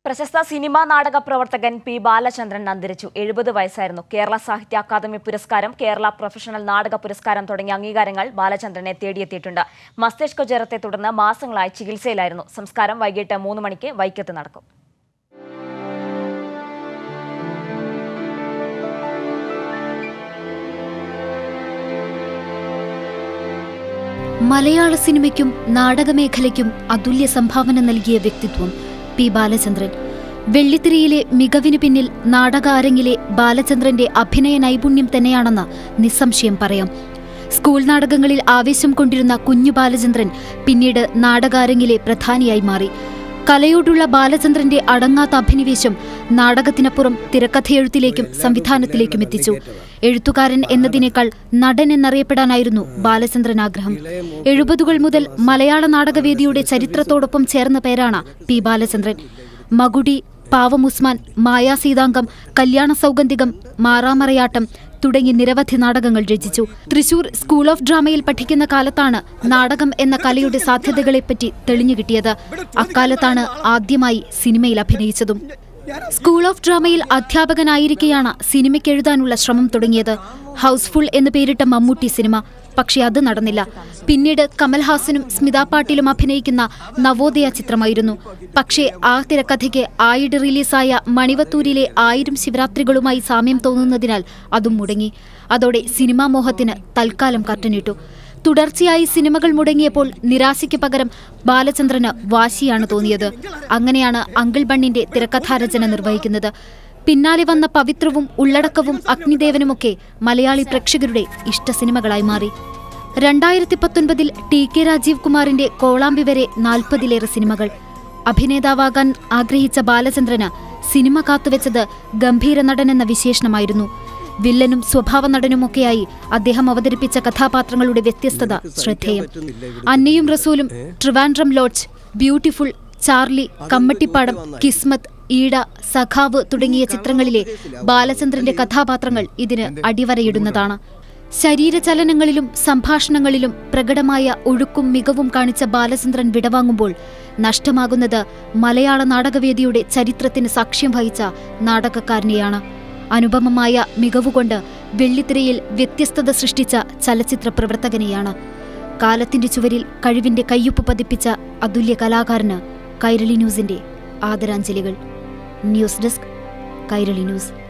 പ്രശസ്ത സിനിമാ നാടക പ്രവർത്തകൻ പി ബാലചന്ദ്രൻ അന്തരിച്ചു എഴുപത് വയസ്സായിരുന്നു കേരള സാഹിത്യ അക്കാദമി പുരസ്കാരം കേരള പ്രൊഫഷണൽ നാടക പുരസ്കാരം തുടങ്ങിയ അംഗീകാരങ്ങൾ ബാലചന്ദ്രനെ തേടിയെത്തിയിട്ടുണ്ട് മസ്തിഷ്ക ജ്വരത്തെ തുടർന്ന് മാസങ്ങളായി ചികിത്സയിലായിരുന്നു സംസ്കാരം വൈകിട്ട് മൂന്ന് മണിക്ക് വൈക്കത്ത് നടക്കും മലയാള സിനിമയ്ക്കും നാടകമേഖലയ്ക്കും അതുല്യ സംഭാവന നൽകിയ വ്യക്തിത്വം പി ബാലചന്ദ്രൻ വെള്ളിത്തിരയിലെ മികവിന് പിന്നിൽ നാടക അരങ്ങിലെ ബാലചന്ദ്രന്റെ അഭിനയ നൈപുണ്യം തന്നെയാണെന്ന് നിസ്സംശയം പറയാം സ്കൂൾ നാടകങ്ങളിൽ ആവേശം കൊണ്ടിരുന്ന കുഞ്ഞു ബാലചന്ദ്രൻ പിന്നീട് നാടകാരങ്ങിലെ പ്രധാനിയായി മാറി കലയോടുള്ള ബാലചന്ദ്രന്റെ അടങ്ങാത്ത അഭിനിവേശം നാടകത്തിനപ്പുറം തിരക്കഥയെഴുത്തിലേക്കും സംവിധാനത്തിലേക്കും എത്തിച്ചു എഴുത്തുകാരൻ എന്നതിനേക്കാൾ നടൻ എന്നറിയപ്പെടാനായിരുന്നു ബാലചന്ദ്രൻ ആഗ്രഹം എഴുപതുകൾ മുതൽ മലയാള നാടകവേദിയുടെ ചരിത്രത്തോടൊപ്പം ചേർന്ന പേരാണ് പി ബാലചന്ദ്രൻ മകുടി പാവമുസ്മാൻ മായാസീതാംഗം കല്യാണ സൗഗന്ധികം മാറാമറയാട്ടം തുടങ്ങി നിരവധി നാടകങ്ങൾ രചിച്ചു തൃശൂർ സ്കൂൾ ഓഫ് ഡ്രാമയിൽ പഠിക്കുന്ന കാലത്താണ് നാടകം എന്ന കലയുടെ സാധ്യതകളെപ്പറ്റി തെളിഞ്ഞുകിട്ടിയത് അക്കാലത്താണ് ആദ്യമായി സിനിമയിൽ അഭിനയിച്ചതും സ്കൂൾ ഓഫ് ഡ്രാമയിൽ അധ്യാപകനായിരിക്കെയാണ് സിനിമയ്ക്ക് എഴുതാനുള്ള ശ്രമം തുടങ്ങിയത് ഹൗസ്ഫുൾ എന്ന് പേരിട്ട മമ്മൂട്ടി സിനിമ പക്ഷെ അത് നടന്നില്ല പിന്നീട് കമൽഹാസനും സ്മിതാ പാട്ടീലും അഭിനയിക്കുന്ന നവോദയ ചിത്രമായിരുന്നു പക്ഷേ ആ തിരക്കഥയ്ക്ക് ആയിട് റിലീസായ മണിവത്തൂരിലെ ആയിരം ശിവരാത്രികളുമായി സാമ്യം തോന്നുന്നതിനാൽ അതും മുടങ്ങി അതോടെ സിനിമാ മോഹത്തിന് തൽക്കാലം കർട്ടനിട്ടു തുടർച്ചയായി സിനിമകൾ മുടങ്ങിയപ്പോൾ നിരാശയ്ക്ക് പകരം ബാലചന്ദ്രന് വാശിയാണ് തോന്നിയത് അങ്ങനെയാണ് അങ്കിൾ ബണ്ണിന്റെ തിരക്കഥാരചന നിർവഹിക്കുന്നത് പിന്നാലെ വന്ന പവിത്രവും ഉള്ളടക്കവും അഗ്നിദേവനുമൊക്കെ മലയാളി പ്രേക്ഷകരുടെ ഇഷ്ട സിനിമകളായി മാറി രണ്ടായിരത്തി പത്തൊൻപതിൽ ടി കെ രാജീവ് കുമാറിന്റെ കോളാമ്പി വരെ നാൽപ്പതിലേറെ സിനിമകൾ അഭിനേതാവാകാൻ ആഗ്രഹിച്ച ബാലചന്ദ്രന് സിനിമ കാത്തുവെച്ചത് ഗംഭീര നടൻ എന്ന വിശേഷണമായിരുന്നു വില്ലനും സ്വഭാവ നടനുമൊക്കെയായി അദ്ദേഹം അവതരിപ്പിച്ച കഥാപാത്രങ്ങളുടെ വ്യത്യസ്തത ശ്രദ്ധേയം അന്നയും റസൂലും ട്രിവാൻഡ്രം ലോഡ്ജ് ബ്യൂട്ടിഫുൾ ചാർലി കമ്മട്ടിപ്പാടം കിസ്മത്ത് ഈട സഖാവ് തുടങ്ങിയ ചിത്രങ്ങളിലെ ബാലചന്ദ്രന്റെ കഥാപാത്രങ്ങൾ ഇതിന് അടിവരയിടുന്നതാണ് ശരീരചലനങ്ങളിലും സംഭാഷണങ്ങളിലും പ്രകടമായ ഒഴുക്കും മികവും കാണിച്ച ബാലചന്ദ്രൻ വിടവാങ്ങുമ്പോൾ നഷ്ടമാകുന്നത് മലയാള നാടകവേദിയുടെ ചരിത്രത്തിന് സാക്ഷ്യം വഹിച്ച നാടകക്കാരനെയാണ് അനുപമമായ മികവുകൊണ്ട് വെള്ളിത്തിരയിൽ വ്യത്യസ്തത സൃഷ്ടിച്ച ചലച്ചിത്ര പ്രവർത്തകനെയാണ് കാലത്തിന്റെ ചുവരിൽ കഴിവിന്റെ കയ്യൊപ്പ് പതിപ്പിച്ച അതുല്യ കലാകാരന് കൈരളി ന്യൂസിന്റെ ആദരാഞ്ജലികൾ ന്യൂസ് ഡെസ്ക് കൈരളി ന്യൂസ്